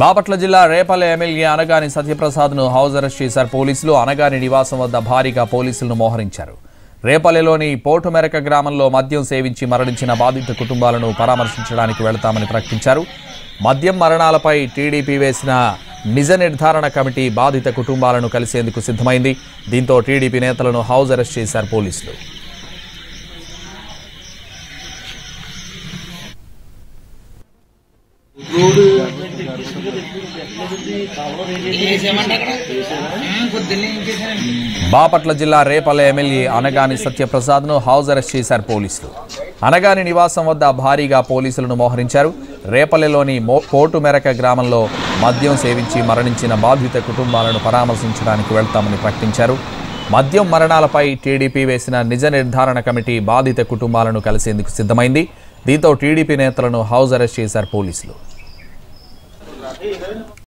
బాపట్ల జిల్లా రేపల్లె ఎమ్మెల్యే అనగాని సత్యప్రసాద్ను house arrest చేశారు పోలీసులు అనగాని నివాసం వద్ద భారీగా పోలీసులను మోహరించారు రేపల్లెలోని పోటుమెరక గ్రామంలో మద్యం సేవించి మరణించిన బాధిత కుటుంబాలను పరామర్శించడానికి వెళతామని ప్రకటించారు మద్యం మరణాలపై టీడీపీ వేసిన నిజ నిర్ధారణ కమిటీ బాధిత కుటుంబాలను కలిసేందుకు సిద్ధమైంది దీంతో టీడీపీ నేతలను హౌస్ అరెస్ట్ చేశారు పోలీసులు బాపట్ల జిల్లా రేపల్లె ఎమ్మెల్యే అనగాని సత్యప్రసాద్ను హౌస్ అరెస్ట్ చేశారు పోలీసులు అనగాని నివాసం వద్ద భారీగా పోలీసులను మోహరించారు రేపల్లెలోని మో కోటు మెరక గ్రామంలో మద్యం సేవించి మరణించిన బాధిత కుటుంబాలను పరామర్శించడానికి వెళ్తామని ప్రకటించారు మద్యం మరణాలపై టీడీపీ వేసిన నిజ నిర్ధారణ కమిటీ బాధిత కుటుంబాలను కలిసేందుకు సిద్ధమైంది దీంతో టీడీపీ నేతలను హౌస్ అరెస్ట్ చేశారు పోలీసులు